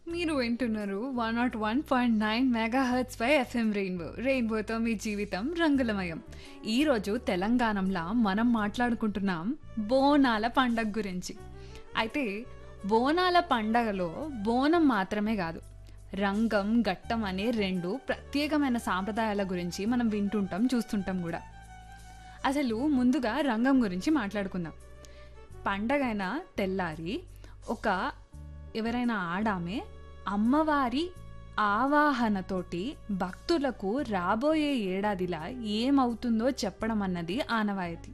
మీరు వింటున్నారు one nought one point nine megahertz పై ఎఫ్ఎం రెయిన్బో రెయిన్బోతో మీ జీవితం రంగులమయం ఈరోజు తెలంగాణంలో మనం మాట్లాడుకుంటున్నాం బోనాల పండగ గురించి అయితే బోనాల పండగలో బోనం మాత్రమే కాదు రంగం ఘట్టం అనే రెండు ప్రత్యేకమైన సాంప్రదాయాల గురించి మనం వింటుంటాం చూస్తుంటాం కూడా అసలు ముందుగా రంగం గురించి మాట్లాడుకుందాం పండగైన తెల్లారి ఒక ఎవరైనా ఆడామే అమ్మవారి ఆవాహనతోటి భక్తులకు రాబోయే ఏడాదిలా ఏమవుతుందో చెప్పడం అన్నది ఆనవాయితీ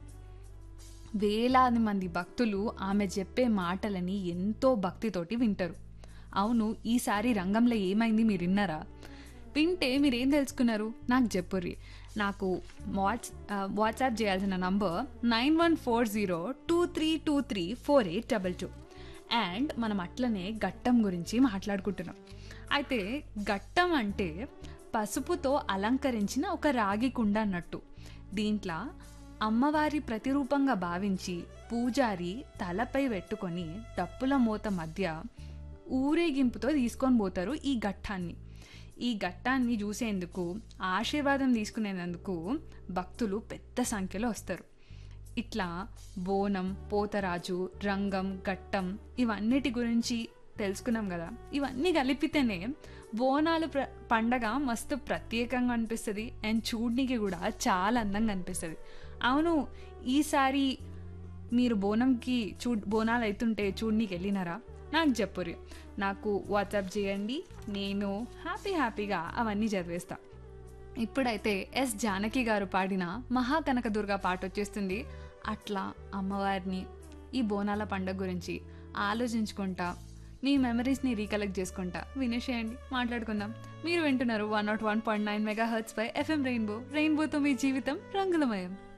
వేలాది మంది భక్తులు ఆమె చెప్పే మాటలని ఎంతో భక్తితోటి వింటారు అవును ఈసారి రంగంలో ఏమైంది మీరు విన్నారా వింటే మీరు ఏం తెలుసుకున్నారు నాకు చెప్పుర్రి నాకు వాట్స్ వాట్సాప్ చేయాల్సిన number nine one four zero two three two three four eight double two and మనం అట్లనే ఘట్టం గురించి మాట్లాడుకుంటున్నాం అయితే ఘట్టం అంటే పసుపుతో అలంకరించిన ఒక రాగి కుండ అన్నట్టు దీంట్లో అమ్మవారి ప్రతిరూపంగా భావించి పూజారి తలపై పెట్టుకొని డప్పుల మూత మధ్య ఊరేగింపుతో తీసుకొని పోతారు ఈ ఘట్టాన్ని ఈ ఘట్టాన్ని చూసేందుకు ఆశీర్వాదం తీసుకునేందుకు భక్తులు పెద్ద సంఖ్యలో వస్తారు ఇట్లా బోనం పోతరాజు రంగం ఘట్టం ఇవన్నిటి గురించి తెలుసుకున్నాం కదా ఇవన్నీ కలిపితేనే బోనాలు ప్ర పండగ మస్తు ప్రత్యేకంగా అనిపిస్తుంది అండ్ చూడనికి కూడా చాలా అందంగా అనిపిస్తుంది అవును ఈసారి మీరు బోనంకి చూ బోనాలు అవుతుంటే చూడనీకి వెళ్ళినారా నాకు చెప్పురి నాకు వాట్సాప్ చేయండి నేను హ్యాపీ హ్యాపీగా అవన్నీ చదివేస్తా ఇప్పుడైతే ఎస్ జానకి గారు పాడిన మహాకనకదుర్గ పాట వచ్చేస్తుంది అట్లా అమ్మవారిని ఈ బోనాల పండుగ గురించి ఆలోచించుకుంటా మీ మెమరీస్ని రీకలెక్ట్ చేసుకుంటా వినేసేయండి మాట్లాడుకుందాం మీరు వింటున్నారు one nought one point nine megahertz పై ఎఫ్ఎం రెయిన్బో రెయిన్బోతో మీ జీవితం రంగులమయం